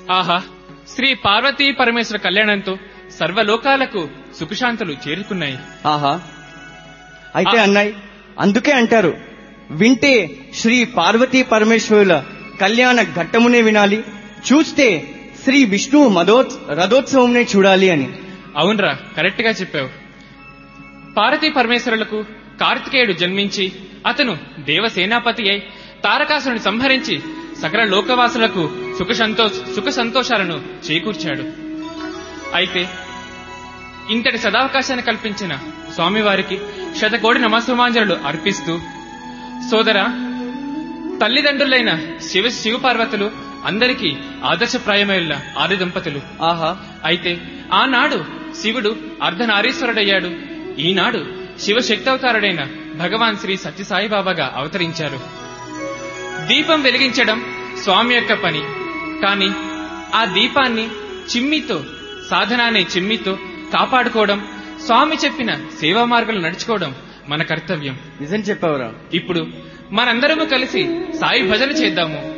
ఆహా శ్రీ పార్వతీ పరమేశ్వర కళ్యాణంతో సర్వలోకాలకు సుఖశాంతులు చేరుకున్నాయి ఆహా అయితే ఆ- అన్నయ్య అందుకే అంటారు వింటే శ్రీ పార్వతీ పరమేశ్వరుల కళ్యాణ ఘట్టమునే వినాలి చూస్తే శ్రీ విష్ణు మదో రథోత్సవంనే చూడాలి అని అవునరా కరెక్ట్ గా చెప్పావు పార్వతీ పరమేశ్వరులకు కార్తికేయుడు జన్మించి అతను దేవసేనాపతి అయి తారకాసుని సంహరించి సకల లోకవాసులకు సుఖ సంతోష సుఖ సంతోషాలను చేకూర్చాడు అయితే ఇంతటి సదావకాశాన్ని కల్పించిన స్వామివారికి శతకోటి నమస్సుమాంజలు అర్పిస్తూ సోదరా తల్లిదండ్రులైన శివ శివపార్వతులు అందరికీ ఆదర్శప్రాయమైన ఆది దంపతులు ఆహా అయితే ఆనాడు శివుడు అర్ధనారీశ్వరుడయ్యాడు ఈనాడు శివశక్తవతారుడైన భగవాన్ శ్రీ సత్యసాయిబాబాగా అవతరించారు దీపం వెలిగించడం స్వామి యొక్క పని కాని ఆ దీపాన్ని చిమ్మితో సాధన అనే చిమ్మితో కాపాడుకోవడం స్వామి చెప్పిన సేవా మార్గాలు నడుచుకోవడం మన కర్తవ్యం నిజం చెప్పావురా ఇప్పుడు మనందరము కలిసి సాయి భజన చేద్దాము